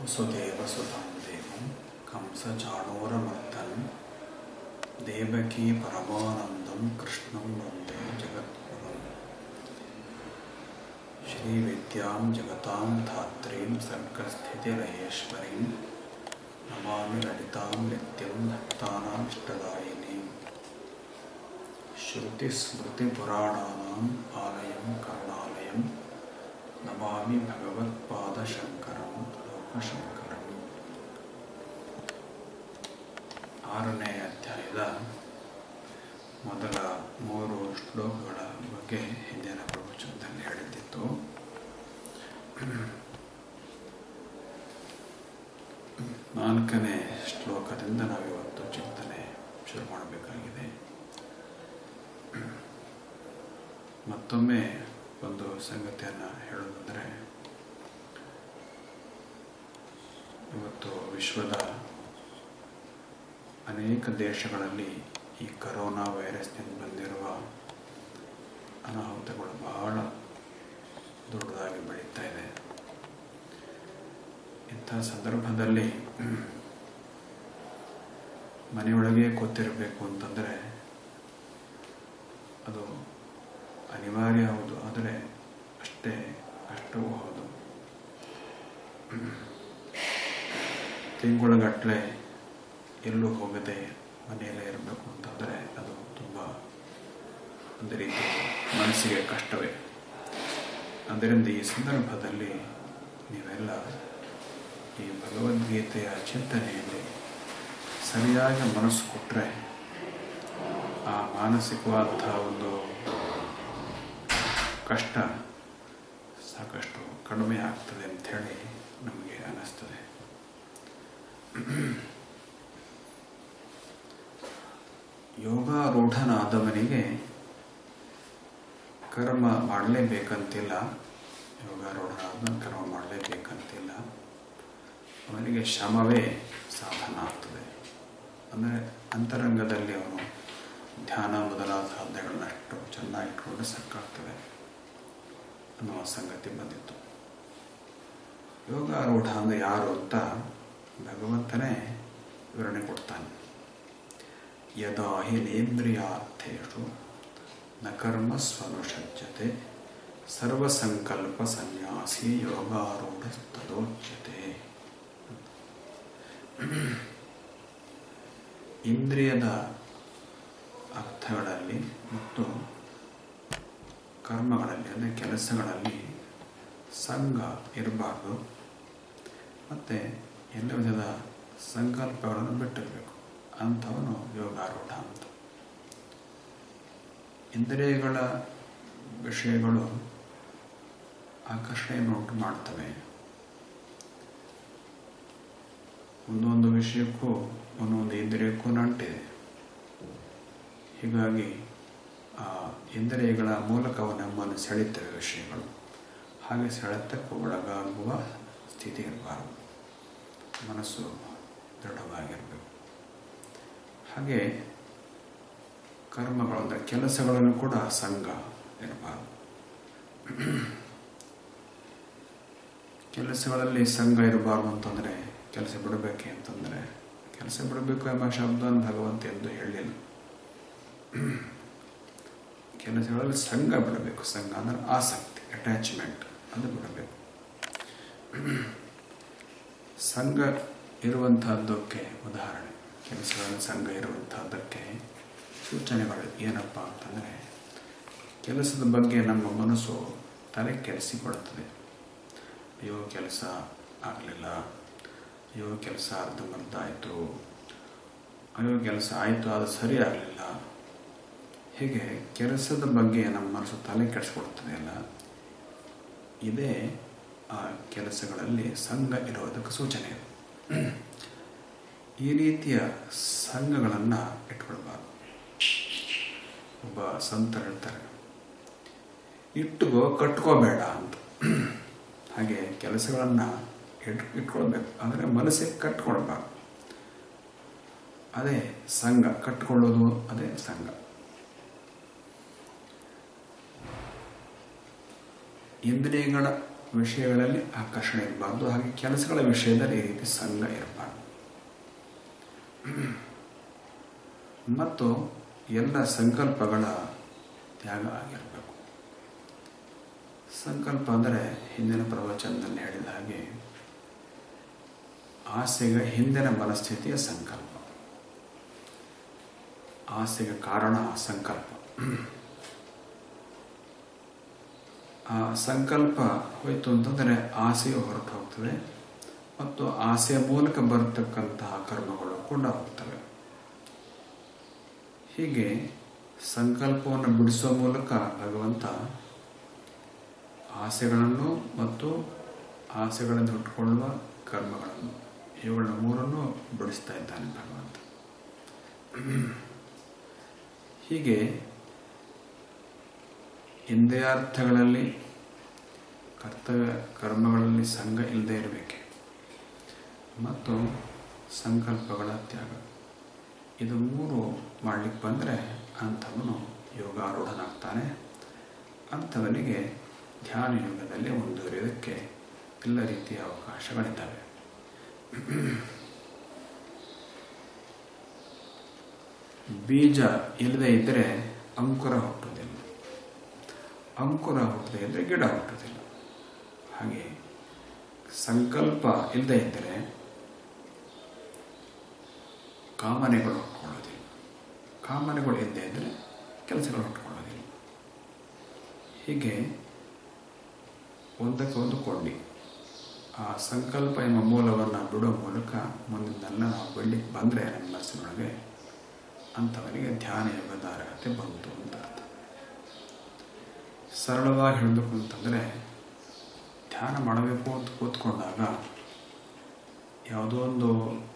ವಸುದೇವಸುತಾಂ ದೇವಂ ಕಂಸಚಾಣೂರಮರ್ದನ್ ದೇವಕೀ ಪರಮಾನಂದಂ ಕೃಷ್ಣಂ ವಂದೇ ಜಗದ್ಗುರುಂ ಶ್ರೀವಿದ್ಯಾಂ ಜಗತಾಂ ಧಾತ್ರೀಂ ಸರ್ಗಸ್ಥಿತಿಲಯೇಶ್ವರೀಂ ನಮಾಮಿ ಲಲಿತಾಂ ನಿತ್ಯಂ ಭಕ್ತಾನಾಂ ಇಷ್ಟದಾಯಿನೀಂ श्रुतिस्मृतिपुराणानाम् आलयं करुणालयं नमामि ಭಗವತ್ಪಾದಶಂಕರಂ ಲೋಕಶಂಕರಂ ಆರನೇ ಅಧ್ಯಾಯದ ಮೊದಲ ಮೂರು ಶ್ಲೋಕಗಳ ಬಗ್ಗೆ ಹಿಂದಿನ ಪ್ರವಚನದಲ್ಲಿ ಹೇಳಿದ್ದಿತ್ತು ನಾಲ್ಕನೇ ಶ್ಲೋಕದಿಂದ ನಾವಿವತ್ತು ಚಿಂತನೆ ಶುರು ಮಾಡಬೇಕಾಗಿದೆ ಮತ್ತೊಮ್ಮೆ ಒಂದು ಸಂಗತಿಯನ್ನು ಹೇಳೋದಂದರೆ ಇವತ್ತು ವಿಶ್ವದ ಅನೇಕ ದೇಶಗಳಲ್ಲಿ ಈ ಕರೋನಾ ವೈರಸ್ನಿಂದ ಬಂದಿರುವ ಅನಾಹುತಗಳು ಬಹಳ ದೊಡ್ಡದಾಗಿ ಬೆಳೀತಾ ಇದೆ ಇಂಥ ಸಂದರ್ಭದಲ್ಲಿ ಮನೆಯೊಳಗೆ ಕೂತಿರಬೇಕು ಅಂತಂದರೆ ಅದು ಅನಿವಾರ್ಯ ಹೌದು ಆದರೆ ಅಷ್ಟೇ ಕಷ್ಟವೂ ಹೌದು ತಿಂಗಳಗಟ್ಟಲೆ ಎಲ್ಲೂ ಹೋಗದೆ ಮನೆಯಲ್ಲೇ ಇರಬೇಕು ಅಂತಂದರೆ ಅದು ತುಂಬ ಒಂದು ರೀತಿ ಮನಸ್ಸಿಗೆ ಕಷ್ಟವೇ ಅದರಿಂದ ಈ ಸಂದರ್ಭದಲ್ಲಿ ನೀವೆಲ್ಲ ಈ ಭಗವದ್ಗೀತೆಯ ಚಿಂತನೆಯಲ್ಲಿ ಸರಿಯಾಗಿ ಮನಸ್ಸು ಕೊಟ್ಟರೆ ಆ ಮಾನಸಿಕವಾದಂತಹ ಒಂದು ಕಷ್ಟ ಸಾಕಷ್ಟು ಕಡಿಮೆ ಆಗ್ತದೆ ಅಂಥೇಳಿ ನಮಗೆ ಅನ್ನಿಸ್ತದೆ ಯೋಗಾರೂಢನಾದವನಿಗೆ ಕರ್ಮ ಮಾಡಲೇಬೇಕಂತಿಲ್ಲ ಯೋಗಾರೂಢನಾದ ಕರ್ಮ ಮಾಡಲೇಬೇಕಂತಿಲ್ಲ ಅವನಿಗೆ ಶ್ರಮವೇ ಸಾಧನ ಆಗ್ತದೆ ಅಂದರೆ ಅಂತರಂಗದಲ್ಲಿ ಅವನು ಧ್ಯಾನ ಮೊದಲಾದ ಸಾಧನೆಗಳನ್ನಷ್ಟು ಚೆನ್ನಾಗಿ ಇಟ್ಕೊಂಡು ಸಾಕಾಗ್ತದೆ ಅನ್ನುವ ಸಂಗತಿ ಬಂದಿತ್ತು ಯೋಗಾರೂಢ ಅಂದರೆ ಯಾರು ಅಂತ ಭಗವಂತನೇ ವಿವರಣೆ ಕೊಡ್ತಾನೆ ಯದಾ ಹಿ ನೇಂದ್ರಿಯಾರ್ಥೇಷು ನ ಕರ್ಮ ಸ್ವನುಷಜ್ಯತೆ ಸರ್ವಸಂಕಲ್ಪ ಸನ್ಯಾಸಿ ಯೋಗಾರೂಢ ತದೋಚ್ಯತೆ ಇಂದ್ರಿಯದ ಅರ್ಥಗಳಲ್ಲಿ ಮತ್ತು ಕರ್ಮಗಳಲ್ಲಿ ಅಂದರೆ ಕೆಲಸಗಳಲ್ಲಿ ಸಂಘ ಇರಬಾರ್ದು ಮತ್ತು ಎಲ್ಲ ವಿಧದ ಸಂಕಲ್ಪಗಳನ್ನು ಬಿಟ್ಟಿರಬೇಕು ಅಂಥವನು ಯೋಗಾರೂಢ ಅಂತ ಇಂದ್ರಿಯಗಳ ವಿಷಯಗಳು ಆಕರ್ಷಣೆಯನ್ನು ಉಂಟು ಮಾಡ್ತವೆ ಒಂದೊಂದು ವಿಷಯಕ್ಕೂ ಒಂದೊಂದು ಇಂದ್ರಿಯಕ್ಕೂ ನಂಟಿದೆ ಹೀಗಾಗಿ ಆ ಇಂದ್ರಿಯಗಳ ಮೂಲಕ ನಮ್ಮನ್ನು ಸೆಳೆಯುತ್ತವೆ ವಿಷಯಗಳು ಹಾಗೆ ಸೆಳೆತಕ್ಕೆ ಒಳಗಾಗುವ ಸ್ಥಿತಿ ಇರಬಾರದು ಮನಸ್ಸು ದೃಢವಾಗಿರಬೇಕು ಹಾಗೆ ಕರ್ಮಗಳು ಅಂದರೆ ಕೆಲಸಗಳನ್ನು ಕೂಡ ಸಂಘ ಇರಬಾರದು ಕೆಲಸಗಳಲ್ಲಿ ಸಂಘ ಇರಬಾರ್ದು ಅಂತಂದರೆ ಕೆಲಸ ಬಿಡಬೇಕೆ ಅಂತಂದರೆ ಕೆಲಸ ಬಿಡಬೇಕು ಎಂಬ ಶಬ್ದವನ್ನು ಭಗವಂತ ಎಂದು ಹೇಳಿಲ್ಲ ಕೆಲಸಗಳಲ್ಲಿ ಸಂಘ ಬಿಡಬೇಕು ಸಂಘ ಅಂದರೆ ಆಸಕ್ತಿ ಅಟ್ಯಾಚ್ಮೆಂಟ್ ಅದು ಬಿಡಬೇಕು ಸಂಘ ಇರುವಂತಹದ್ದಕ್ಕೆ ಉದಾಹರಣೆ ಕೆಲಸಗಳಲ್ಲಿ ಸಂಘ ಇರುವಂತಹದ್ದಕ್ಕೆ ಸೂಚನೆಗಳು ಏನಪ್ಪ ಅಂತಂದರೆ ಕೆಲಸದ ಬಗ್ಗೆ ನಮ್ಮ ಮನಸ್ಸು ತಲೆ ಕೆಡಿಸಿಕೊಳ್ಳುತ್ತದೆ ಅಯ್ಯೋ ಕೆಲಸ ಆಗಲಿಲ್ಲ ಅಯ್ಯೋ ಕೆಲಸ ಅರ್ಧಂಬರ್ಧ ಆಯಿತು ಅಯ್ಯೋ ಕೆಲಸ ಆಯಿತು ಅದು ಸರಿ ಆಗಲಿಲ್ಲ ಹೀಗೆ ಕೆಲಸದ ಬಗ್ಗೆ ನಮ್ಮ ಮನಸ್ಸು ತಲೆ ಕೆಡಿಸ್ಕೊಳ್ತದೆ ಅಲ್ಲ ಇದೇ ಆ ಕೆಲಸಗಳಲ್ಲಿ ಸಂಘ ಇರೋದಕ್ಕೆ ಸೂಚನೆ ಇದೆ ಈ ರೀತಿಯ ಸಂಘಗಳನ್ನು ಇಟ್ಕೊಳ್ಬಾರ್ದು ಒಬ್ಬ ಸಂತರು ಹೇಳ್ತಾರೆ ಇಟ್ಟುಕೋ ಕಟ್ಕೋಬೇಡ ಅಂತ ಹಾಗೆ ಕೆಲಸಗಳನ್ನು ಇಟ್ ಇಟ್ಕೊಳ್ಬೇಕು ಅಂದರೆ ಮನಸ್ಸಿಗೆ ಕಟ್ಕೊಳ್ಬಾರ್ದು ಅದೇ ಸಂಘ ಕಟ್ಕೊಳ್ಳೋದು ಅದೇ ಸಂಘ ಇಂದ್ರಿಯಗಳ ವಿಷಯಗಳಲ್ಲಿ ಆಕರ್ಷಣೆ ಇರಬಾರ್ದು ಹಾಗೆ ಕೆಲಸಗಳ ವಿಷಯದಲ್ಲಿ ಈ ರೀತಿ ಸಂಘ ಇರಬಾರ್ದು ಮತ್ತು ಎಲ್ಲ ಸಂಕಲ್ಪಗಳ ತ್ಯಾಗ ಆಗಿರಬೇಕು ಸಂಕಲ್ಪ ಅಂದರೆ ಹಿಂದಿನ ಪ್ರವಚನದಲ್ಲಿ ಹೇಳಿದ ಹಾಗೆ ಆಸೆಗೆ ಹಿಂದಿನ ಮನಸ್ಥಿತಿಯ ಸಂಕಲ್ಪ ಆಸೆಗೆ ಕಾರಣ ಸಂಕಲ್ಪ ಆ ಸಂಕಲ್ಪ ಹೋಯಿತು ಅಂತಂದರೆ ಆಸೆಯು ಹೊರಟು ಹೋಗ್ತದೆ ಮತ್ತು ಆಸೆಯ ಮೂಲಕ ಬರತಕ್ಕಂತಹ ಕರ್ಮಗಳು ಕೂಡ ಹೋಗ್ತವೆ ಹೀಗೆ ಸಂಕಲ್ಪವನ್ನು ಬಿಡಿಸುವ ಮೂಲಕ ಭಗವಂತ ಆಸೆಗಳನ್ನು ಮತ್ತು ಆಸೆಗಳನ್ನು ಹುಟ್ಟುಕೊಳ್ಳುವ ಕರ್ಮಗಳನ್ನು ಇವುಗಳ ಮೂರನ್ನು ಬಿಡಿಸ್ತಾ ಇದ್ದಾನೆ ಭಗವಂತ ಹೀಗೆ ಇಂದ್ರಿಯಾರ್ಥಗಳಲ್ಲಿ ಕರ್ತವ್ಯ ಕರ್ಮಗಳಲ್ಲಿ ಸಂಘ ಇಲ್ಲದೆ ಇರಬೇಕೆ ಮತ್ತು ಸಂಕಲ್ಪಗಳ ತ್ಯಾಗ ಇದು ಮೂರು ಮಾಡಲಿಕ್ಕೆ ಬಂದರೆ ಅಂಥವನು ಯೋಗಾರೂಢನಾಗ್ತಾನೆ ಅಂಥವನಿಗೆ ಧ್ಯಾನ ಯೋಗದಲ್ಲಿ ಮುಂದುವರಿಯೋದಕ್ಕೆ ಎಲ್ಲ ರೀತಿಯ ಅವಕಾಶಗಳಿದ್ದಾವೆ ಬೀಜ ಇಲ್ಲದೆ ಇದ್ದರೆ ಅಂಕುರ ಹುಟ್ಟುವುದಿಲ್ಲ ಅಂಕುರ ಹುಟ್ಟದೆ ಇದ್ದರೆ ಗಿಡ ಹುಟ್ಟುವುದಿಲ್ಲ ಹಾಗೆ ಸಂಕಲ್ಪ ಇಲ್ಲದೆ ಇದ್ದರೆ ಕಾಮನೆಗಳು ಹುಟ್ಕೊಳ್ಳೋದಿಲ್ಲ ಕಾಮನೆಗಳು ಇಲ್ಲದೆ ಇದ್ದರೆ ಕೆಲಸಗಳು ಹುಟ್ಕೊಳ್ಳೋದಿಲ್ಲ ಹೀಗೆ ಒಂದಕ್ಕೆ ಒಂದು ಕೊಂಡಿ ಆ ಸಂಕಲ್ಪ ಎಂಬ ಮೂಲವನ್ನು ಬಿಡೋ ಮೂಲಕ ಮುಂದಿನೆಲ್ಲ ನಾವು ಬಿಡ್ಲಿಕ್ಕೆ ಬಂದರೆ ನಮ್ಮ ಮನಸ್ಸಿನೊಳಗೆ ಅಂಥವನಿಗೆ ಧ್ಯಾನ ಯೋಗದ ಅರ್ಹತೆ ಬಂತು ಅಂತ ಅರ್ಥ ಸರಳವಾಗಿ ಹೇಳಬೇಕು ಅಂತಂದರೆ ಧ್ಯಾನ ಮಾಡಬೇಕು ಅಂತ ಕೂತ್ಕೊಂಡಾಗ ಯಾವುದೋ ಒಂದು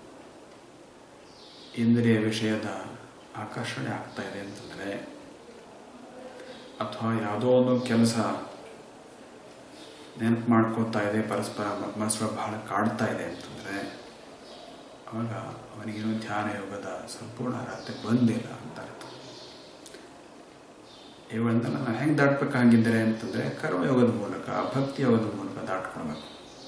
ಇಂದ್ರಿಯ ವಿಷಯದ ಆಕರ್ಷಣೆ ಆಗ್ತಾ ಇದೆ ಅಂತಂದರೆ ಅಥವಾ ಯಾವುದೋ ಒಂದು ಕೆಲಸ ನೆನಪು ಮಾಡ್ಕೋತಾ ಇದೆ ಪರಸ್ಪರ ಮನಸ್ಸು ಬಹಳ ಕಾಡ್ತಾ ಇದೆ ಅಂತಂದರೆ ಅವಾಗ ಅವನಿಗೇನು ಧ್ಯಾನ ಯೋಗದ ಸಂಪೂರ್ಣ ಅರ್ಹತೆ ಬಂದಿಲ್ಲ ಅಂತ ಅರ್ಥ ಇವುಗಳನ್ನೆಲ್ಲ ನಾವು ಹೆಂಗೆ ದಾಟ್ಬೇಕಾಗಿದ್ದರೆ ಅಂತಂದರೆ ಕರ್ಮಯೋಗದ ಮೂಲಕ ಭಕ್ತಿ ಯೋಗದ ಮೂಲಕ ದಾಟ್ಕೊಳ್ಬೇಕು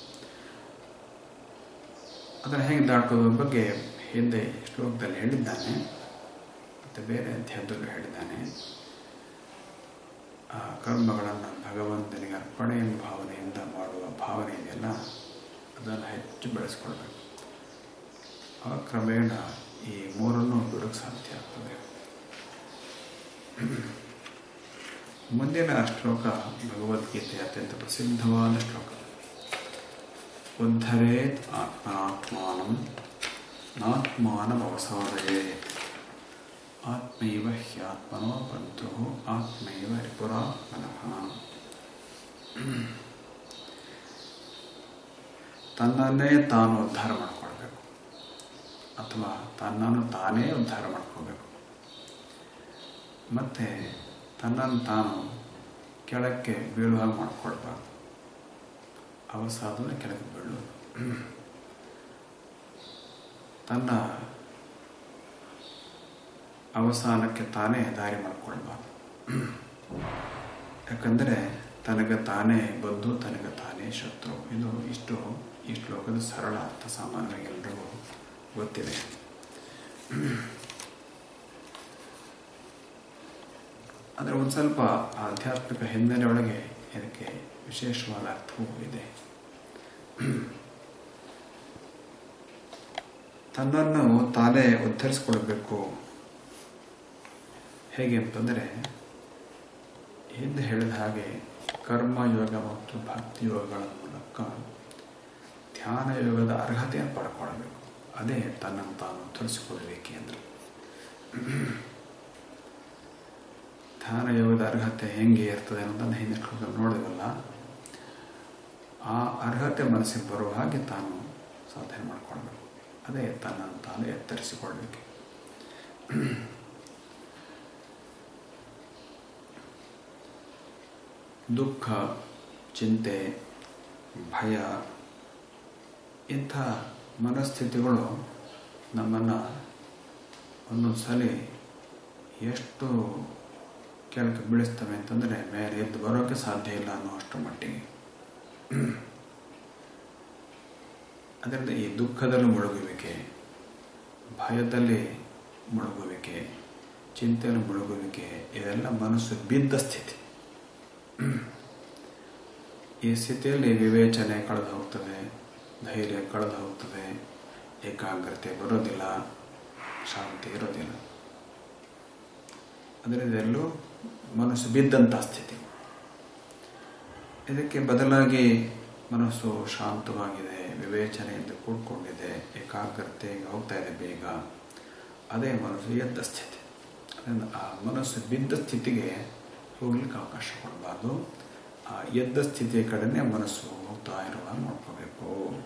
ಅದನ್ನು ಹೇಗೆ ದಾಟ್ಕೋದ್ರ ಬಗ್ಗೆ ಹಿಂದೆ ಶ್ಲೋಕದಲ್ಲಿ ಹೇಳಿದ್ದಾನೆ ಮತ್ತು ಬೇರೆ ಅಧ್ಯಾಯದಲ್ಲೂ ಹೇಳಿದ್ದಾನೆ ಆ ಕರ್ಮಗಳನ್ನು ಭಗವಂತನಿಗೆ ಅರ್ಪಣೆ ಎಂಬ ಭಾವನೆಯಿಂದ ಮಾಡುವ ಭಾವನೆ ಇದೆಯಲ್ಲ ಅದನ್ನು ಹೆಚ್ಚು ಬೆಳೆಸ್ಕೊಳ್ಬೇಕು ಆ ಕ್ರಮೇಣ ಈ ಮೂರನ್ನು ಬಿಡೋಕ್ಕೆ ಸಾಧ್ಯ ಆಗ್ತದೆ ಮುಂದಿನ ಶ್ಲೋಕ ಭಗವದ್ಗೀತೆ ಅತ್ಯಂತ ಪ್ರಸಿದ್ಧವಾದ ಶ್ಲೋಕ ಉದ್ಧರೇತ್ ಆತ್ಮನಾತ್ಮಾನಂ ನಾತ್ಮಾನಮವಸಾದಯೇತ್ ಆತ್ಮೈವ ಹ್ಯಾತ್ಮನೋ ಬಂತು ಆತ್ಮೈವ ರಿಪುರಾತ್ಮನಃ ತನ್ನನ್ನೇ ತಾನು ಉದ್ಧಾರ ಮಾಡ್ಕೊಳ್ಬೇಕು ಅಥವಾ ತನ್ನನ್ನು ತಾನೇ ಉದ್ಧಾರ ಮಾಡ್ಕೋಬೇಕು ಮತ್ತು ತನ್ನನ್ನು ತಾನು ಕೆಳಕ್ಕೆ ಬೀಳುವಾಗ ಮಾಡ್ಕೊಳ್ಬಾರ್ದು ಅವಸಾದನೆ ಕೆಳಗೆ ಬೀಳುವುದು ತನ್ನ ಅವಸಾನಕ್ಕೆ ತಾನೇ ದಾರಿ ಮಾಡಿಕೊಳ್ಬಾರ್ದು ಯಾಕಂದರೆ ತನಗೆ ತಾನೇ ಬಂದು ತನಗೆ ತಾನೇ ಶತ್ರು ಇದು ಇಷ್ಟು ಈ ಶ್ಲೋಕದ ಸರಳ ಅರ್ಥ ಸಾಮಾನ್ಯವಾಗಿ ಎಲ್ರಿಗೂ ಗೊತ್ತಿದೆ ಅಂದರೆ ಒಂದು ಸ್ವಲ್ಪ ಆಧ್ಯಾತ್ಮಿಕ ಹಿನ್ನೆಲೆ ಒಳಗೆ ಇದಕ್ಕೆ ವಿಶೇಷವಾದ ಅರ್ಥವೂ ಇದೆ ತನ್ನನ್ನು ತಾನೇ ಉದ್ಧರಿಸ್ಕೊಳ್ಬೇಕು ಹೇಗೆ ಅಂತಂದರೆ ಹಿಂದೆ ಹೇಳಿದ ಹಾಗೆ ಕರ್ಮಯೋಗ ಮತ್ತು ಭಕ್ತಿ ಯೋಗಗಳ ಮೂಲಕ ಧ್ಯಾನ ಯೋಗದ ಅರ್ಹತೆಯನ್ನು ಪಡ್ಕೊಳ್ಬೇಕು ಅದೇ ತನ್ನನ್ನು ತಾನು ಉದ್ಧರಿಸಿಕೊಳ್ಳಬೇಕೆ ಅಂದರೆ ಧ್ಯಾನ ಯೋಗದ ಅರ್ಹತೆ ಹೆಂಗೆ ಇರ್ತದೆ ಅನ್ನೋದನ್ನು ಹಿಂದೆ ನೋಡಿದವಲ್ಲ ಆ ಅರ್ಹತೆ ಮನಸ್ಸಿಗೆ ಬರುವ ಹಾಗೆ ತಾನು ಸಾಧನೆ ಮಾಡಿಕೊಳ್ಬೇಕು ಅದೇ ತನ್ನನ್ನು ತಾನು ಎತ್ತರಿಸಿಕೊಳ್ಬೇಕು ದುಃಖ ಚಿಂತೆ ಭಯ ಇಂಥ ಮನಸ್ಥಿತಿಗಳು ನಮ್ಮನ್ನು ಒಂದೊಂದು ಸಲ ಎಷ್ಟು ಕೆಳಕ್ಕೆ ಬೀಳಿಸ್ತವೆ ಅಂತಂದರೆ ಮೇಲೆ ಎದ್ದು ಬರೋಕ್ಕೆ ಸಾಧ್ಯ ಇಲ್ಲ ಅನ್ನೋ ಅಷ್ಟರ ಮಟ್ಟಿಗೆ ಅದರಿಂದ ಈ ದುಃಖದಲ್ಲಿ ಮುಳುಗುವಿಕೆ ಭಯದಲ್ಲಿ ಮುಳುಗುವಿಕೆ ಚಿಂತೆಯಲ್ಲಿ ಮುಳುಗುವಿಕೆ ಇದೆಲ್ಲ ಮನಸ್ಸು ಬಿದ್ದ ಸ್ಥಿತಿ ಈ ಸ್ಥಿತಿಯಲ್ಲಿ ವಿವೇಚನೆ ಕಳೆದು ಹೋಗ್ತದೆ ಧೈರ್ಯ ಕಳೆದು ಹೋಗ್ತದೆ ಏಕಾಗ್ರತೆ ಬರೋದಿಲ್ಲ ಶಾಂತಿ ಇರೋದಿಲ್ಲ ಅದರಿಂದ ಎಲ್ಲೂ ಮನಸ್ಸು ಬಿದ್ದಂಥ ಸ್ಥಿತಿ ಇದಕ್ಕೆ ಬದಲಾಗಿ ಮನಸ್ಸು ಶಾಂತವಾಗಿದೆ ವಿವೇಚನೆಯಿಂದ ಕೂಡ್ಕೊಂಡಿದೆ ಏಕಾಗ್ರತೆಗೆ ಹೋಗ್ತಾ ಇದೆ ಬೇಗ ಅದೇ ಮನಸ್ಸು ಎದ್ದ ಸ್ಥಿತಿ ಅದರಿಂದ ಆ ಮನಸ್ಸು ಬಿದ್ದ ಸ್ಥಿತಿಗೆ ಹೋಗ್ಲಿಕ್ಕೆ ಅವಕಾಶ ಕೊಡಬಾರ್ದು ಆ ಎದ್ದ ಸ್ಥಿತಿಯ ಕಡೆನೇ ಮನಸ್ಸು ಹೋಗ್ತಾ ಇರುವಾಗ ನೋಡ್ಕೋಬೇಕು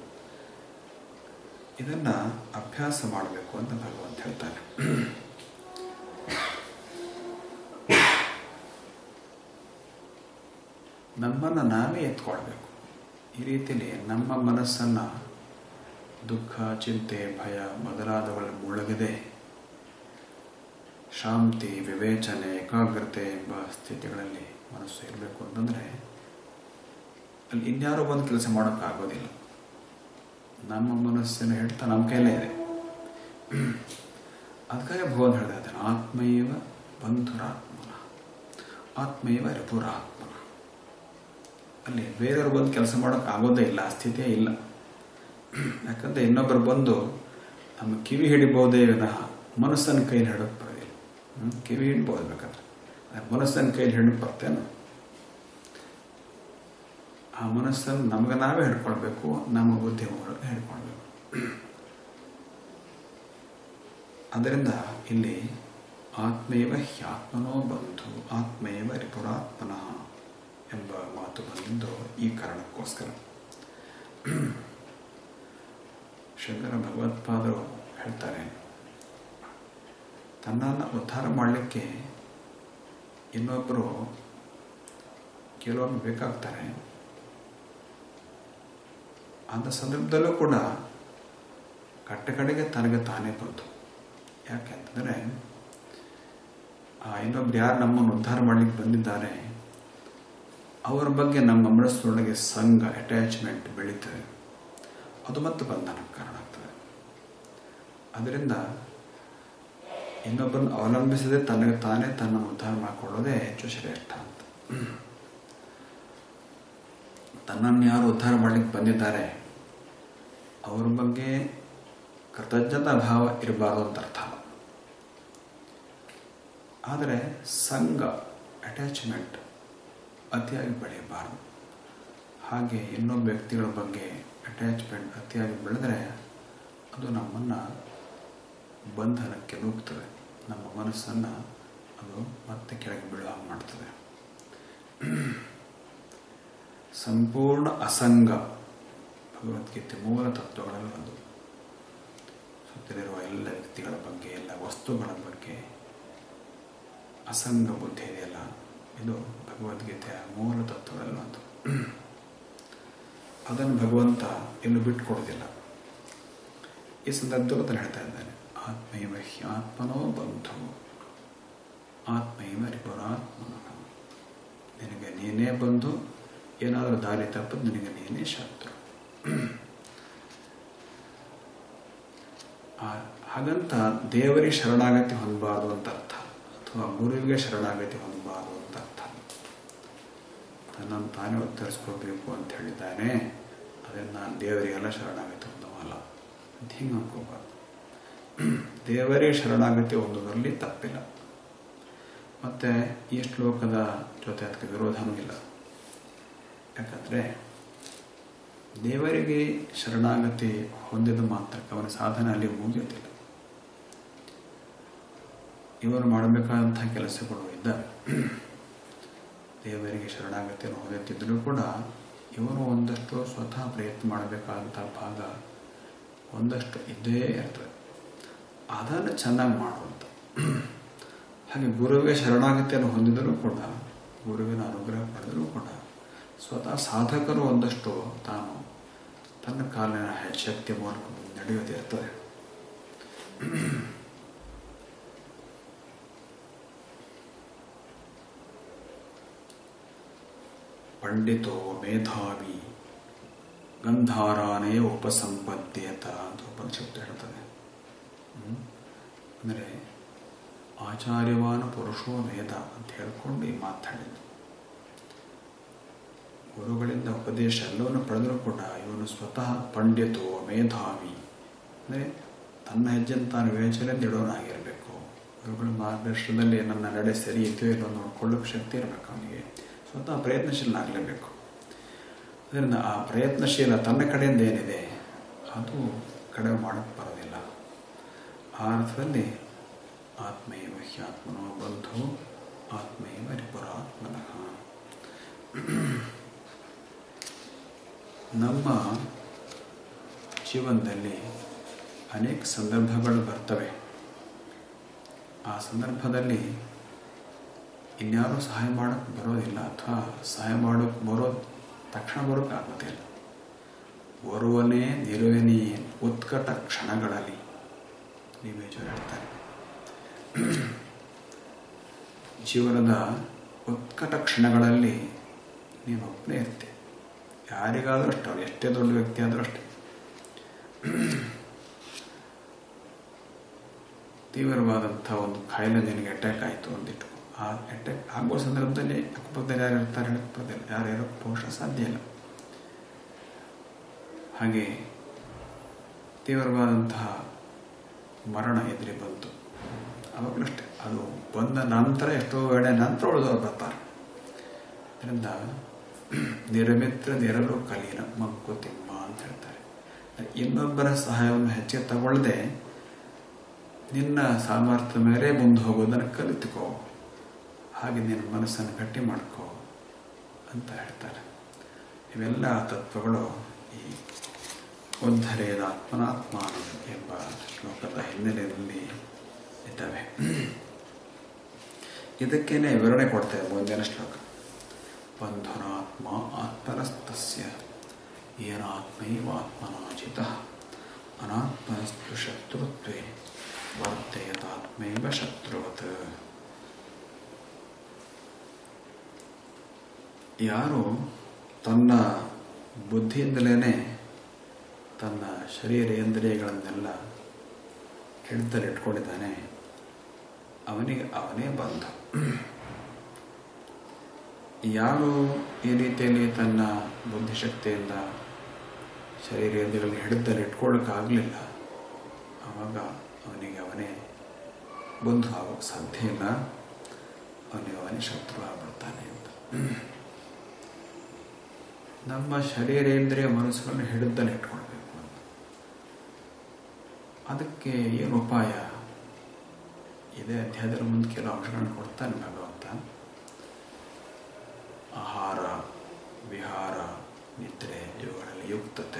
ಇದನ್ನ ಅಭ್ಯಾಸ ಮಾಡಬೇಕು ಅಂತ ಭಗವಂತ ಹೇಳ್ತಾನೆ ನಮ್ಮನ್ನು ನಾವೇ ಎತ್ಕೊಳ್ಬೇಕು ಈ ರೀತಿಯಲ್ಲಿ ನಮ್ಮ ಮನಸ್ಸನ್ನು ದುಃಖ ಚಿಂತೆ ಭಯ ಮೊದಲಾದವುಗಳ ಮುಳುಗದೆ ಶಾಂತಿ ವಿವೇಚನೆ ಏಕಾಗ್ರತೆ ಎಂಬ ಸ್ಥಿತಿಗಳಲ್ಲಿ ಮನಸ್ಸು ಇರಬೇಕು ಅಂತಂದರೆ ಅಲ್ಲಿ ಇನ್ಯಾರೋ ಬಂದು ಕೆಲಸ ಮಾಡೋಕ್ಕಾಗೋದಿಲ್ಲ ನಮ್ಮ ಮನಸ್ಸಿನ ಹಿಡಿತ ನಮ್ಮ ಕೈಲೇ ಇದೆ ಅದಕ್ಕಾಗಿ ಭಗವಂತ ಹೇಳ್ತಾ ಇದ್ದಾನೆ ಆತ್ಮೈವ ಬಂಧುರಾತ್ಮನ ಆತ್ಮೈವ ರಿಪುರಾತ್ಮನ ಅಲ್ಲಿ ಬೇರೆಯವ್ರು ಬಂದು ಕೆಲಸ ಮಾಡೋಕೆ ಆಗೋದೇ ಇಲ್ಲ ಆ ಸ್ಥಿತಿಯೇ ಇಲ್ಲ ಯಾಕಂದರೆ ಇನ್ನೊಬ್ಬರು ಬಂದು ನಮ್ಮ ಕಿವಿ ಹಿಡಿಬಹುದೇ ವಿನಃ ಮನಸ್ಸನ್ನು ಕೈಲಿ ಹಿಡೋಕೆ ಬರೋದಿಲ್ಲ ಹ್ಮ್? ಕಿವಿ ಹಿಡ್ಬೋದು ಬೇಕಾದ್ರೆ ಮನಸ್ಸನ್ನು ಕೈಲಿ ಹಿಡಕ್ಕೆ ಬರ್ತೇನೆ ಆ ಮನಸ್ಸನ್ನು ನಮಗೆ ನಾವೇ ಹಿಡ್ಕೊಳ್ಬೇಕು ನಮ್ಮ ಬುದ್ಧಿ ಒಳಗೆ ಹಿಡ್ಕೊಳ್ಬೇಕು ಅದರಿಂದ ಇಲ್ಲಿ ಆತ್ಮೇವ ಹ್ಯಾತ್ಮನೋ ಬಂಧು ಆತ್ಮೇವ ರಿಪುರಾತ್ಮನಃ ಎಂಬ ಮಾತು ಬಂದಿದ್ದು ಈ ಕಾರಣಕ್ಕೋಸ್ಕರ ಶಂಕರ ಭಗವತ್ಪಾದರು ಹೇಳ್ತಾರೆ ತನ್ನನ್ನು ಉದ್ಧಾರ ಮಾಡಲಿಕ್ಕೆ ಇನ್ನೊಬ್ಬರು ಕೆಲವೊಮ್ಮೆ ಬೇಕಾಗ್ತಾರೆ ಅಂಥ ಸಂದರ್ಭದಲ್ಲೂ ಕೂಡ ಕಟ್ಟ ಕಡೆಗೆ ತನಗೆ ತಾನೇ ಬಂತು ಯಾಕೆ ಅಂತಂದರೆ ಆ ಇನ್ನೊಬ್ರು ಯಾರು ನಮ್ಮನ್ನು ಉದ್ಧಾರ ಮಾಡಲಿಕ್ಕೆ ಬಂದಿದ್ದಾರೆ ಅವರ ಬಗ್ಗೆ ನಮ್ಮ ಮನಸ್ಸಿನೊಳಗೆ ಸಂಘ ಅಟ್ಯಾಚ್ಮೆಂಟ್ ಬೆಳೀತದೆ ಅದು ಮತ್ತೆ ಬಂಧನಕ್ಕೆ ಕಾರಣ ಆಗ್ತದೆ ಅದರಿಂದ ಇನ್ನೊಬ್ಬರನ್ನು ಅವಲಂಬಿಸದೆ ತನಗೆ ತಾನೇ ತನ್ನ ಉದ್ಧಾರ ಮಾಡಿಕೊಳ್ಳೋದೇ ಹೆಚ್ಚು ಶ್ರೇಷ್ಠ ಅಂತ ತನ್ನನ್ನು ಯಾರು ಉದ್ಧಾರ ಮಾಡಲಿಕ್ಕೆ ಬಂದಿದ್ದಾರೆ ಅವ್ರ ಬಗ್ಗೆ ಕೃತಜ್ಞತಾ ಭಾವ ಇರಬಾರ್ದು ಅಂತ ಅರ್ಥ ಅಲ್ಲ ಆದರೆ ಸಂಘ ಅಟ್ಯಾಚ್ಮೆಂಟ್ ಅತಿಯಾಗಿ ಬೆಳೆಯಬಾರದು ಹಾಗೆ ಇನ್ನೊಬ್ಬ ವ್ಯಕ್ತಿಗಳ ಬಗ್ಗೆ ಅಟ್ಯಾಚ್ಮೆಂಟ್ ಅತಿಯಾಗಿ ಬೆಳೆದರೆ ಅದು ನಮ್ಮನ್ನು ಬಂಧನಕ್ಕೆ ನೂಗ್ತದೆ ನಮ್ಮ ಮನಸ್ಸನ್ನು ಅದು ಮತ್ತೆ ಕೆಳಗೆ ಬೀಳುವ ಹಾಗೆ ಮಾಡ್ತದೆ ಸಂಪೂರ್ಣ ಅಸಂಗ ಭಗವದ್ಗೀತೆ ಮೂಲ ತತ್ವಗಳಲ್ಲಿ ಒಂದು ಸುತ್ತಲಿರುವ ಎಲ್ಲ ವ್ಯಕ್ತಿಗಳ ಬಗ್ಗೆ ಎಲ್ಲ ವಸ್ತುಗಳ ಬಗ್ಗೆ ಅಸಂಗ ಬುದ್ಧಿ ಇದೆಯಲ್ಲ ಇದು ಭಗವದ್ಗೀತೆಯ ಮೂಲ ತತ್ವಗಳಲ್ಲಿ ಒಂದು ಅದನ್ನು ಭಗವಂತ ಎಲ್ಲೂ ಬಿಟ್ಕೊಡೋದಿಲ್ಲ ಈ ಸಂದರ್ಭದಲ್ಲಿ ಅದನ್ನು ಹೇಳ್ತಾ ಇದ್ದಾನೆ ಆತ್ಮೈವ ಹ್ಯಾತ್ಮನೋ ಬಂಧು ಆತ್ಮೈವ ರಿಪುರಾತ್ಮನಃ ನಿನಗೆ ನೀನೇ ಬಂದು ಏನಾದರೂ ದಾರಿ ತಪ್ಪದು ನಿನಗೆ ನೀನೇ ಶತ್ರು ಆ- ಹಾಗಂತ ದೇವರಿಗೆ ಶರಣಾಗತಿ ಹೊಂದಬಾರ್ದು ಅಂತ ಅರ್ಥ ಅಥವಾ ಗುರುವಿಗೆ ಶರಣಾಗತಿ ಹೊಂದಬಾರ್ದು ಅಂತ ಅರ್ಥ ತನ್ನನ್ನು ತಾನೇ ಉತ್ತರಿಸ್ಕೋಬೇಕು ಅಂತ ಹೇಳಿದ್ದಾನೆ ಅದನ್ನು ನಾನು ದೇವರಿಗೆಲ್ಲ ಶರಣಾಗತಿ ಹೊಂದವಲ್ಲ ಅಂತ ಹಿಂಗೆ ಅನ್ಕೋಬಾರ್ದು ದೇವರೇ ಶರಣಾಗತಿ ಹೊಂದೋದ್ರಲ್ಲಿ ತಪ್ಪಿಲ್ಲ ಮತ್ತು ಈ ಶ್ಲೋಕದ ಜೊತೆ ಅದಕ್ಕೆ ವಿರೋಧನೂ ಇಲ್ಲ ಯಾಕಂದರೆ ದೇವರಿಗೆ ಶರಣಾಗತಿ ಹೊಂದಿದ ಮಾತ್ರಕ್ಕೆ ಅವನ ಸಾಧನೆ ಅಲ್ಲಿ ಮುಗಿಯೋದಿಲ್ಲ ಇವರು ಮಾಡಬೇಕಾದಂಥ ಕೆಲಸಗಳು ಇದ್ದಾವೆ ದೇವರಿಗೆ ಶರಣಾಗತಿಯನ್ನು ಹೊಂದುತ್ತಿದ್ದರೂ ಕೂಡ ಇವರು ಒಂದಷ್ಟು ಸ್ವತಃ ಪ್ರಯತ್ನ ಮಾಡಬೇಕಾದಂಥ ಭಾಗ ಒಂದಷ್ಟು ಇದ್ದೇ ಇರ್ತದೆ ಅದನ್ನು ಚೆನ್ನಾಗಿ ಮಾಡುವಂಥ ಹಾಗೆ ಗುರುವಿಗೆ ಶರಣಾಗತಿಯನ್ನು ಹೊಂದಿದರೂ ಕೂಡ ಗುರುವಿನ ಅನುಗ್ರಹ ಪಡೆದರೂ ಕೂಡ ಸ್ವತಃ ಸಾಧಕರು ಒಂದಷ್ಟು ತಾನು ತನ್ನ ಕಾಲಿನ ಶಕ್ತಿಯ ಮೂಲಕ ನಡೆಯೋದಿರ್ತದೆ ಪಂಡಿತೋ ಮೇಧಾವಿ ಗಂಧಾರಾನೇ ಉಪಸಂಪದ್ಯೇತ ಅಂತ ಉಪನಿಷತ್ತು ಹೇಳ್ತದೆ ಹ್ಮ್? ಅಂದರೆ ಆಚಾರ್ಯವಾನ ಪುರುಷೋ ವೇದ ಅಂತ ಹೇಳ್ಕೊಂಡು ಈ ಮಾತಾಡಿದ್ದು ಗುರುಗಳಿಂದ ಉಪದೇಶ ಎಲ್ಲವನ್ನು ಪಡೆದರೂ ಕೂಡ ಇವನು ಸ್ವತಃ ಪಂಡಿತೋ ಮೇಧಾವಿ ಅಂದರೆ ತನ್ನ ಹೆಜ್ಜೆಯನ್ನು ತಾನು ವಿವೇಚನೆಯಿಂದ ಇಡೋನಾಗಿರಬೇಕು ಗುರುಗಳ ಮಾರ್ಗದರ್ಶನದಲ್ಲಿ ನನ್ನ ನಡೆ ಸರಿ ಇದೆಯೋ ಇಲ್ಲೋ ನೋಡ್ಕೊಳ್ಳೋಕೆ ಶಕ್ತಿ ಇರಬೇಕು ಅವನಿಗೆ ಸ್ವತಃ ಪ್ರಯತ್ನಶೀಲನಾಗಲೇಬೇಕು ಅದರಿಂದ ಆ ಪ್ರಯತ್ನಶೀಲ ತನ್ನ ಕಡೆಯಿಂದ ಏನಿದೆ ಅದು ಕಡಿಮೆ ಮಾಡೋಕ್ಕೆ ಬರೋದಿಲ್ಲ ಆ ಅರ್ಥದಲ್ಲಿ ಆತ್ಮೈವ ಹ್ಯಾತ್ಮನೋ ಬಂಧು ಆತ್ಮೈವ ರಿಪುರಾತ್ಮನಃ ನಮ್ಮ ಜೀವನದಲ್ಲಿ ಅನೇಕ ಸಂದರ್ಭಗಳು ಬರ್ತವೆ ಆ ಸಂದರ್ಭದಲ್ಲಿ ಇನ್ಯಾರೂ ಸಹಾಯ ಮಾಡೋಕ್ಕೆ ಬರೋದಿಲ್ಲ ಅಥವಾ ಸಹಾಯ ಮಾಡೋಕ್ಕೆ ಬರೋದು ತಕ್ಷಣ ಬರೋಕ್ಕಾಗೋದಿಲ್ಲ ಬರುವನೇ ನಿಲುವೆನೇ ಉತ್ಕಟ ಕ್ಷಣಗಳಲ್ಲಿ ನೀವೇಜರು ಹೇಳ್ತಾರೆ ಜೀವನದ ಉತ್ಕಟ ಕ್ಷಣಗಳಲ್ಲಿ ನೀನು ಒಬ್ಬನೇ ಇರ್ತೆ ಯಾರಿಗಾದರೂ ಅಷ್ಟೇ ಅವ್ರು ಎಷ್ಟೇ ದೊಡ್ಡ ವ್ಯಕ್ತಿ ಆದರೂ ಅಷ್ಟೇ ತೀವ್ರವಾದಂಥ ಒಂದು ಕಾಯಿಲೆ ನಿನಗೆ ಅಟ್ಯಾಕ್ ಆಯಿತು ಅಂದಿಟ್ಟು ಆ ಅಟ್ಯಾಕ್ ಆಗೋ ಸಂದರ್ಭದಲ್ಲಿ ಅಕ್ಕಪಕ್ಕದಲ್ಲಿ ಯಾರು ಇರ್ತಾರೆ ಹೇಳಕ್ಕೆ ಬರೋದಿಲ್ಲ ಯಾರು ಇರೋಕ್ಕೆ ಬಹುಶಃ ಸಾಧ್ಯ ಇಲ್ಲ ಹಾಗೆ ತೀವ್ರವಾದಂತಹ ಮರಣ ಎದುರಿ ಬಂತು ಅವಾಗಲೂ ಅಷ್ಟೇ ಅದು ಬಂದ ನಂತರ ಎಷ್ಟೋ ವೇಳೆ ನಂತರ ಉಳಿದವರು ಬರ್ತಾರೆ ಅದರಿಂದ ನಿರಮಿತ್ರ ನಿರಲು ಕಲೀನ ಮಂಕುತಿಮ್ಮ ಅಂತ ಹೇಳ್ತಾರೆ ಇನ್ನೊಬ್ಬರ ಸಹಾಯವನ್ನು ಹೆಚ್ಚಿಗೆ ತಗೊಳ್ಳದೆ ನಿನ್ನ ಸಾಮರ್ಥ್ಯ ಮೇಲೆ ಮುಂದೆ ಹೋಗೋದನ್ನು ಕಲಿತುಕೋ ಹಾಗೆ ನಿನ್ನ ಮನಸ್ಸನ್ನು ಗಟ್ಟಿ ಮಾಡ್ಕೋ ಅಂತ ಹೇಳ್ತಾರೆ ಇವೆಲ್ಲ ತತ್ವಗಳು ಈ ಉದ್ಧರೇದ ಆತ್ಮನಾತ್ಮಾನ ಎಂಬ ಶ್ಲೋಕದ ಹಿನ್ನೆಲೆಯಲ್ಲಿ ಇದ್ದಾವೆ ಇದಕ್ಕೇನೆ ವಿವರಣೆ ಕೊಡ್ತೇವೆ ಮುಂದಿನ ಶ್ಲೋಕ ಬಂಧುನಾತ್ಮ ಆತ್ಮನಸ್ತಸ್ಯ ಏನಾತ್ಮೈವ ಆತ್ಮನಾಚಿತ ಅನಾತ್ಮನಸ್ತು ಶತ್ರುತ್ವೇ ವರ್ತಯತಾತ್ಮೈವ ಶತ್ರುವತ್ ಯಾರು ತನ್ನ ಬುದ್ಧಿಯಿಂದಲೇ ತನ್ನ ಶರೀರೇಂದ್ರಿಯಗಳನ್ನೆಲ್ಲ ಹಿಡಿದಲ್ಲಿ ಇಟ್ಕೊಂಡಿದ್ದಾನೆ ಅವನಿಗೆ ಅವನೇ ಬಂಧ ಯಾರು ಈ ರೀತಿಯಲ್ಲಿ ತನ್ನ ಬುದ್ಧಿಶಕ್ತಿಯಿಂದ ಶರೀರೇಂದ್ರಿಯಗಳನ್ನು ಹಿಡಿದಲ್ಲಿ ಇಟ್ಕೊಳ್ಳೋಕ್ಕಾಗಲಿಲ್ಲ ಆವಾಗ ಅವನಿಗೆ ಅವನೇ ಬಂಧು ಆಗೋಕ್ಕೆ ಸಾಧ್ಯ ಇಲ್ಲ ಅವನಿಗೆ ಅವನೇ ಶತ್ರು ಆಗ್ಬಿಡ್ತಾನೆ ಅಂತ ನಮ್ಮ ಶರೀರೇಂದ್ರಿಯ ಮನಸ್ಸುಗಳನ್ನು ಹಿಡಿದಲ್ಲಿ ಇಟ್ಕೊಳ್ಬೇಕು ಅಂತ ಅದಕ್ಕೆ ಏನು ಉಪಾಯ ಇದೇ ಅಧ್ಯಾಯದಲ್ಲಿ ಮುಂದೆ ಕೆಲವು ಅಂಶಗಳನ್ನು ಕೊಡ್ತಾನೆ ಭಗವಂತ ಆಹಾರ ವಿಹಾರ ನಿದ್ರೆ ಇವುಗಳಲ್ಲಿ ಯುಕ್ತತೆ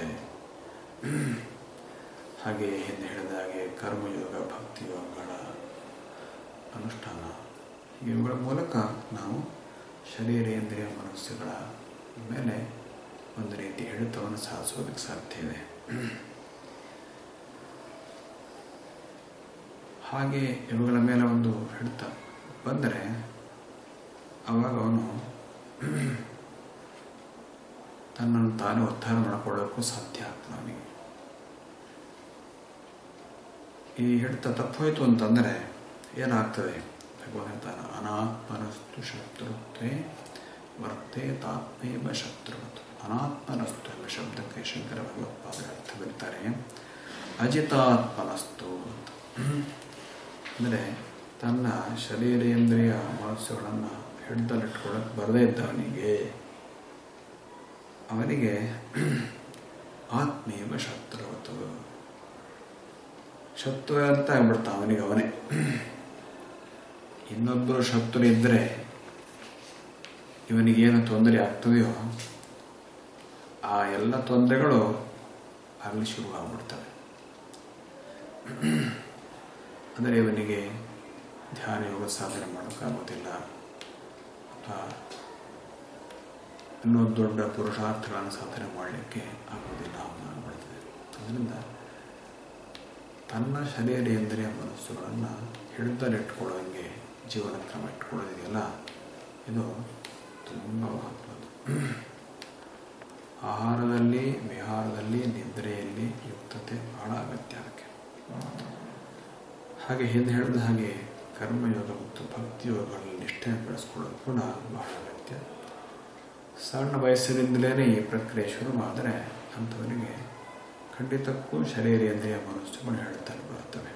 ಹಾಗೆ ಹಿಂದೆ ಹೇಳಿದ ಹಾಗೆ ಕರ್ಮಯೋಗ ಭಕ್ತಿಯೋಗಗಳ ಅನುಷ್ಠಾನ ಇವುಗಳ ಮೂಲಕ ನಾವು ಶರೀರೇಂದ್ರಿಯ ಮನಸ್ಸುಗಳ ಮೇಲೆ ಒಂದು ರೀತಿ ಹಿಡಿತವನ್ನು ಸಾಧಿಸೋದಕ್ಕೆ ಸಾಧ್ಯ ಇದೆ ಹಾಗೆ ಇವುಗಳ ಮೇಲೆ ಒಂದು ಹಿಡಿತ ಬಂದರೆ ಆವಾಗ ಅವನು ತನ್ನನ್ನು ತಾನೇ ಉದ್ಧಾರ ಮಾಡಿಕೊಳ್ಳೋಕ್ಕೂ ಸಾಧ್ಯ ಆಗ್ತದೆ ಅವನಿಗೆ ಈ ಹಿಡಿತ ತಪ್ಪೋಯ್ತು ಅಂತಂದರೆ ಏನಾಗ್ತದೆ ಭಗವಾನ್ ಹೇಳ್ತಾನೆ ಅನಾತ್ಮನಸ್ತು ಶತ್ರುತ್ವೇ ವರ್ತೇತಾತ್ಮೇವ ಶತ್ರುವತ್ತು ಅನಾತ್ಮನಸ್ತು ಎಂಬ ಶಬ್ದಕ್ಕೆ ಶಂಕರ ಭಗವತ್ಪಾದ ಅರ್ಥ ಬರೀತಾರೆ ಅಜಿತಾತ್ಮನಸ್ತು ಅಂತ ಅಂದರೆ ತನ್ನ ಶರೀರೇಂದ್ರಿಯ ಮನಸ್ಸುಗಳನ್ನು ಹಿಡಿದಲ್ಲಿಟ್ಕೊಳ್ಳೋಕೆ ಬರದೇ ಇದ್ದವನಿಗೆ ಅವನಿಗೆ ಆತ್ಮೀಯ ಶತ್ರುವತು ಶತ್ರು ಅಂತ ಆಗ್ಬಿಡ್ತಾ ಅವನಿಗೆ ಅವನೇ ಇನ್ನೊಬ್ಬರು ಶತ್ರು ಇದ್ದರೆ ಇವನಿಗೇನು ತೊಂದರೆ ಆಗ್ತದೆಯೋ ಆ ಎಲ್ಲ ತೊಂದರೆಗಳು ಅಲ್ಲಿ ಶುರು ಆಗ್ಬಿಡ್ತವೆ ಅಂದರೆ ಇವನಿಗೆ ಧ್ಯಾನ ಯೋಗ ಸಾಧನೆ ಮಾಡೋಕ್ಕಾಗೋದಿಲ್ಲ ಅಥವಾ ಇನ್ನೂ ದೊಡ್ಡ ಪುರುಷಾರ್ಥಗಳನ್ನು ಸಾಧನೆ ಮಾಡಲಿಕ್ಕೆ ಆಗೋದಿಲ್ಲ ಆಗ್ಬಿಡ್ತದೆ ಅದರಿಂದ ತನ್ನ ಶರೀರೇಂದ್ರಿಯ ಮನಸ್ಸುಗಳನ್ನು ಹಿಡಿದಲ್ಲಿಟ್ಕೊಳ್ಳೋಂಗೆ ಜೀವನ ಕ್ರಮ ಇಟ್ಕೊಳ್ಳೋದಿದೆಯಲ್ಲ ಇದು ತುಂಬ ಮಹತ್ವದ್ದು ಆಹಾರದಲ್ಲಿ ವಿಹಾರದಲ್ಲಿ ನಿದ್ರೆಯಲ್ಲಿ ಯುಕ್ತತೆ ಬಹಳ ಅಗತ್ಯ ಅದಕ್ಕೆ ಹಾಗೆ ಹಿಂದೆ ಹೇಳಿದ ಹಾಗೆ ಕರ್ಮಯೋಗ ಮತ್ತು ಭಕ್ತಿಯೋಗಗಳಲ್ಲಿ ನಿಷ್ಠೆ ಬೆಳೆಸ್ಕೊಳ್ಳೋದು ಕೂಡ ಬಹಳ ಅಗತ್ಯ ಸಣ್ಣ ವಯಸ್ಸಿನಿಂದಲೇ ಈ ಪ್ರಕ್ರಿಯೆ ಶುರುವಾದರೆ ಅಂಥವರಿಗೆ ಖಂಡಿತಕ್ಕೂ ಶರೀರೇಂದ್ರಿಯ ಮನಸ್ಸುಗಳು ಹೇಳ್ತಾರೆ ಬರ್ತವೆ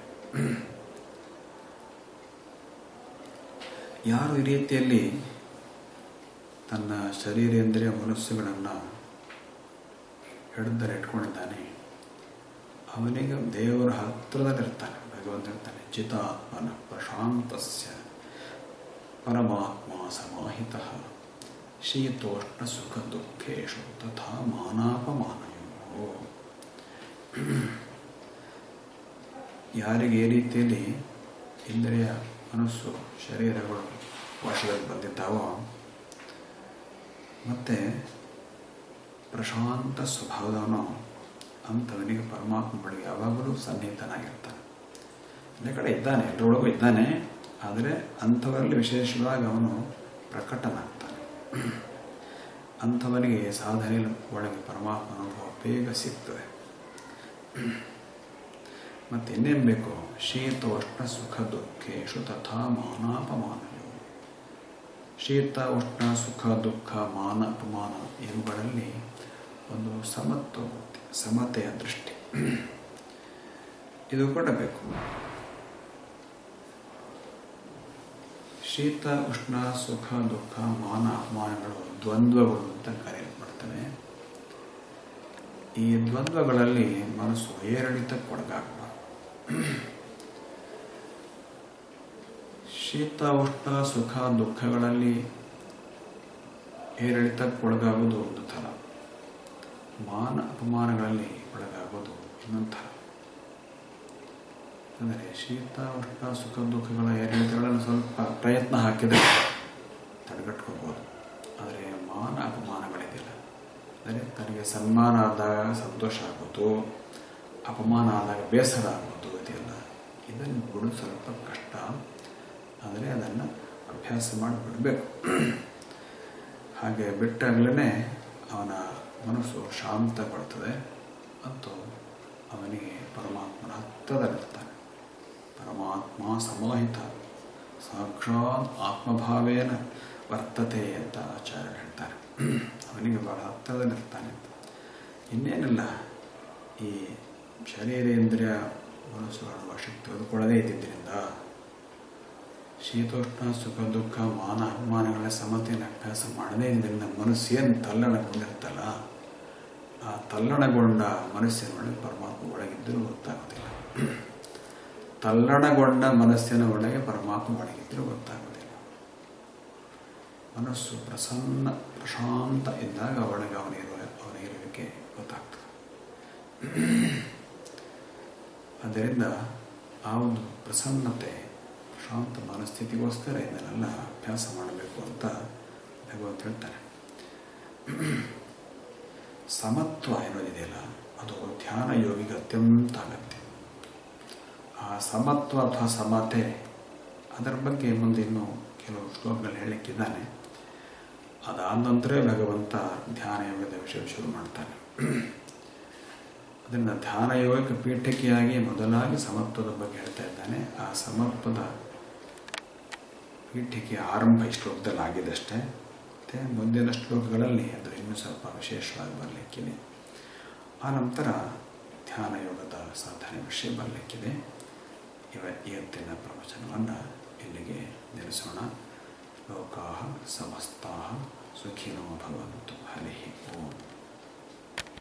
ಯಾರು ಈ ರೀತಿಯಲ್ಲಿ ತನ್ನ ಶರೀರೇಂದ್ರಿಯ ಮನಸ್ಸುಗಳನ್ನು ಹಿಡಿದರೆ ಇಟ್ಕೊಂಡಿದ್ದಾನೆ ಅವನಿಗೆ ದೇವರ ಹತ್ತಿರದಲ್ಲಿರ್ತಾನೆ ಭಗವಂತ ಹೇಳ್ತಾನೆ ಚಿತಾತ್ಮನ ಪ್ರಶಾಂತಸ್ಯ ಪರಮಾತ್ಮ ಸಮಾಹಿತ ಶೀತೋಷ್ಣ ಸುಖ ದುಃಖೇಶು ತಥಾ ಮಾನಾಪಮಾನಯೋ ಯಾರಿಗೆ ಈ ರೀತಿಯಲ್ಲಿ ಇಂದ್ರಿಯ ಮನಸ್ಸು ಶರೀರಗಳು ವಶದಲ್ಲಿ ಬಂದಿದ್ದಾವೋ ಮತ್ತು ಪ್ರಶಾಂತ ಸ್ವಭಾವದವನು ಅಂಥವನಿಗೆ ಪರಮಾತ್ಮ ಬಳಿಗೆ ಯಾವಾಗಲೂ ಸನ್ನಿಹಿತನಾಗಿರ್ತಾನೆ ಎಲ್ಲ ಕಡೆ ಇದ್ದಾನೆ ಎಲ್ಲರೊಳಗೂ ಇದ್ದಾನೆ ಆದರೆ ಅಂಥವರಲ್ಲಿ ವಿಶೇಷವಾಗಿ ಅವನು ಪ್ರಕಟನಾಗ್ತಾನೆ ಅಂಥವನಿಗೆ ಸಾಧನೆ ಒಳಗೆ ಪರಮಾತ್ಮ ಅನುಭವ ಬೇಗ ಸಿಗ್ತದೆ ಮತ್ತು ಇನ್ನೇನು ಬೇಕು ಶೀತೋಷ್ಣ ಸುಖ ದುಃಖೇಶು ತಥಾ ಮಾನಾಪಮಾನಯೋ ಶೀತ ಉಷ್ಣ ಸುಖ ದುಃಖ ಮಾನ ಅಪಮಾನ ಇವುಗಳಲ್ಲಿ ಒಂದು ಸಮತ್ವ ಸಮತೆಯ ದೃಷ್ಟಿ ಇದು ಕೂಡ ಬೇಕು ಶೀತ ಉಷ್ಣ ಸುಖ ದುಃಖ ಮಾನ ಅಪಮಾನಗಳು ದ್ವಂದ್ವಗಳು ಅಂತ ಕರೆಯಲ್ಪಡ್ತವೆ ಈ ದ್ವಂದ್ವಗಳಲ್ಲಿ ಮನಸ್ಸು ಏರಿಳಿತಕ್ಕೊಳಗಾಗಬಾರ್ದು ಶೀತ ಉಷ್ಣ ಸುಖ ದುಃಖಗಳಲ್ಲಿ ಏರಿಳಿತಕ್ಕೊಳಗಾಗುವುದು ಒಂದು ಥರ ಮಾನ ಅಪಮಾನಗಳಲ್ಲಿ ಒಳಗಾಗೋದು ಇನ್ನೊಂದು ಥರ ಅಂದರೆ ಶೀತ ಉಷ್ಣ ಸುಖ ದುಃಖಗಳ ಏರಿಳಿತಗಳನ್ನು ಸ್ವಲ್ಪ ಪ್ರಯತ್ನ ಹಾಕಿದರೆ ತಡೆಗಟ್ಕೋಬೋದು ಆದರೆ ಮಾನ ಅಪಮಾನಗಳಿದೆಯಲ್ಲ ಅಂದರೆ ತನಗೆ ಸನ್ಮಾನ ಆದಾಗ ಸಂತೋಷ ಆಗೋದು ಅಪಮಾನ ಆದಾಗ ಬೇಸರ ಆಗೋದು ಇದೆಯಲ್ಲ ಇದನ್ನು ಬಿಡೋದು ಸ್ವಲ್ಪ ಕಷ್ಟ ಆದರೆ ಅದನ್ನು ಅಭ್ಯಾಸ ಮಾಡಿ ಬಿಡಬೇಕು ಹಾಗೆ ಬಿಟ್ಟಾಗಲೇ ಅವನ ಮನಸ್ಸು ಶಾಂತಗೊಳ್ತದೆ ಮತ್ತು ಅವನಿಗೆ ಪರಮಾತ್ಮನ ಹತ್ತದಲ್ಲಿರ್ತಾನೆ ಪರಮಾತ್ಮ ಸಮಾಹಿತ ಸಾಕ್ಷಾತ್ ಆತ್ಮಭಾವೇನ ವರ್ತತೆ ಅಂತ ಆಚಾರ್ಯರು ಹೇಳ್ತಾರೆ ಅವನಿಗೆ ಬಹಳ ಹತ್ತಿರದಲ್ಲಿರ್ತಾನೆ ಅಂತ ಇನ್ನೇನಿಲ್ಲ ಈ ಶರೀರೇಂದ್ರಿಯ ಮನಸ್ಸುಗಳ ವಶಕ್ಕೆ ತೆಗೆದುಕೊಳ್ಳದೇ ಇದ್ದಿದ್ದರಿಂದ ಶೀತೋಷ್ಣ ಸುಖ ದುಃಖ ಮಾನ ಅಭಿಮಾನಗಳ ಸಮತೆಯನ್ನು ಅಭ್ಯಾಸ ಮಾಡದೇ ಇದ್ದರಿಂದ ಮನಸ್ಸು ಏನು ತಲ್ಲಣಗೊಂಡಿರ್ತಲ್ಲ ಆ ತಲ್ಲಣಗೊಂಡ ಮನಸ್ಸಿನೊಳಗೆ ಪರಮಾತ್ಮ ಒಳಗಿದ್ದರೂ ಗೊತ್ತಾಗೋದಿಲ್ಲ ತಲ್ಲಣಗೊಂಡ ಮನಸ್ಸಿನ ಒಳಗೆ ಪರಮಾತ್ಮ ಒಳಗಿದ್ದರೂ ಗೊತ್ತಾಗೋದಿಲ್ಲ ಮನಸ್ಸು ಪ್ರಸನ್ನ ಪ್ರಶಾಂತ ಇದ್ದಾಗ ಒಳಗೆ ಅವನಿರುವ ಅವನ ಇರುವಿಕೆ ಗೊತ್ತಾಗ್ತದೆ ಅದರಿಂದ ಆ ಒಂದು ಪ್ರಸನ್ನತೆ ಶಾಂತ ಮನಸ್ಥಿತಿಗೋಸ್ಕರ ಇದನ್ನೆಲ್ಲ ಅಭ್ಯಾಸ ಮಾಡಬೇಕು ಅಂತ ಭಗವಂತ ಹೇಳ್ತಾರೆ ಸಮತ್ವ ಅನ್ನೋದಿದೆಯಲ್ಲ ಅದು ಧ್ಯಾನ ಯೋಗಿಗೆ ಅತ್ಯಂತ ಅಗತ್ಯ ಆ ಸಮತ್ವ ಅಥವಾ ಸಮತೆ ಅದರ ಬಗ್ಗೆ ಮುಂದೆ ಇನ್ನೂ ಕೆಲವು ಶ್ಲೋಕಗಳು ಹೇಳಲಿಕ್ಕಿದ್ದಾನೆ ಅದಾದ ನಂತರ ಭಗವಂತ ಧ್ಯಾನ ಯೋಗದ ವಿಷಯ ಶುರು ಮಾಡ್ತಾನೆ ಅದರಿಂದ ಧ್ಯಾನ ಯೋಗಕ್ಕೆ ಪೀಠಿಕೆಯಾಗಿ ಮೊದಲಾಗಿ ಸಮತ್ವದ ಬಗ್ಗೆ ಹೇಳ್ತಾ ಇದ್ದಾನೆ ಆ ಸಮತ್ವದ ಪೀಠಿಕೆ ಆರಂಭ ಈ ಶ್ಲೋಕದಲ್ಲಿ ಆಗಿದೆ ಅಷ್ಟೇ ಮತ್ತು ಮುಂದಿನ ಶ್ಲೋಕಗಳಲ್ಲಿ ಅದು ಇನ್ನೂ ಸ್ವಲ್ಪ ವಿಶೇಷವಾಗಿ ಬರಲಿಕ್ಕಿದೆ ಆ ನಂತರ ಧ್ಯಾನ ಯೋಗದ ಸಾಧನೆ ವಿಷಯ ಬರಲಿಕ್ಕಿದೆ ಇವ ಇವತ್ತಿನ ಪ್ರವಚನವನ್ನು ಇಲ್ಲಿಗೆ ನಿಲ್ಲಿಸೋಣ ಲೋಕಾ ಸಮಸ್ತಾ ಸುಖಿನೋ ಭವಂತು ಹರಿ ಓಂ